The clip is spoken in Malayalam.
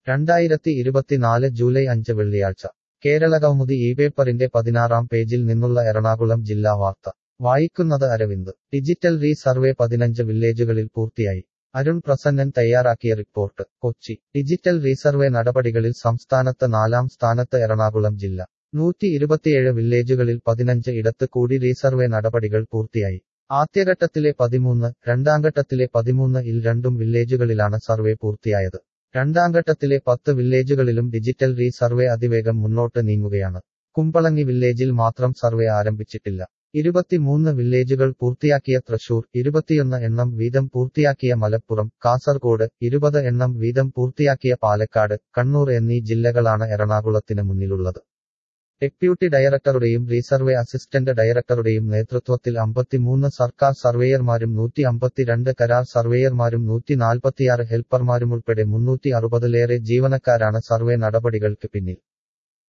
രണ്ടായിരത്തി ഇരുപത്തിനാല് ജൂലൈ അഞ്ച് വെള്ളിയാഴ്ച കേരളകൗമുദി ഈ പേപ്പറിന്റെ പതിനാറാം പേജിൽ നിന്നുള്ള എറണാകുളം ജില്ലാ വാർത്ത വായിക്കുന്നത് അരവിന്ദ് ഡിജിറ്റൽ റീ സർവേ പതിനഞ്ച് വില്ലേജുകളിൽ പൂർത്തിയായി അരുൺ പ്രസന്നൻ തയ്യാറാക്കിയ റിപ്പോർട്ട് കൊച്ചി ഡിജിറ്റൽ റീസർവേ നടപടികളിൽ സംസ്ഥാനത്ത് നാലാം സ്ഥാനത്ത് എറണാകുളം ജില്ല നൂറ്റി ഇരുപത്തിയേഴ് വില്ലേജുകളിൽ പതിനഞ്ച് ഇടത്ത് കൂടി റീസർവേ നടപടികൾ പൂർത്തിയായി ആദ്യഘട്ടത്തിലെ പതിമൂന്ന് രണ്ടാംഘട്ടത്തിലെ പതിമൂന്ന് ഇൽ രണ്ടും വില്ലേജുകളിലാണ് സർവേ പൂർത്തിയായത് രണ്ടാംഘട്ടത്തിലെ പത്ത് വില്ലേജുകളിലും ഡിജിറ്റൽ റീ സർവേ അതിവേഗം മുന്നോട്ട് നീങ്ങുകയാണ് കുമ്പളങ്ങി വില്ലേജിൽ മാത്രം സർവേ ആരംഭിച്ചിട്ടില്ല ഇരുപത്തിമൂന്ന് വില്ലേജുകൾ പൂർത്തിയാക്കിയ തൃശൂർ ഇരുപത്തിയൊന്ന് എണ്ണം വീതം പൂർത്തിയാക്കിയ മലപ്പുറം കാസർഗോഡ് ഇരുപത് എണ്ണം വീതം പൂർത്തിയാക്കിയ പാലക്കാട് കണ്ണൂർ എന്നീ ജില്ലകളാണ് എറണാകുളത്തിന് മുന്നിലുള്ളത് ഡെപ്യൂട്ടി ഡയറക്ടറുടെയും റീസർവേ അസിസ്റ്റന്റ് ഡയറക്ടറുടെയും നേതൃത്വത്തിൽ അമ്പത്തിമൂന്ന് സർക്കാർ സർവേയർമാരും നൂറ്റി അമ്പത്തിരണ്ട് കരാർ സർവേയർമാരും നൂറ്റി നാൽപ്പത്തിയാറ് ഹെൽപ്പർമാരുമുൾപ്പെടെ മുന്നൂറ്റി അറുപതിലേറെ ജീവനക്കാരാണ് സർവേ നടപടികൾക്ക് പിന്നിൽ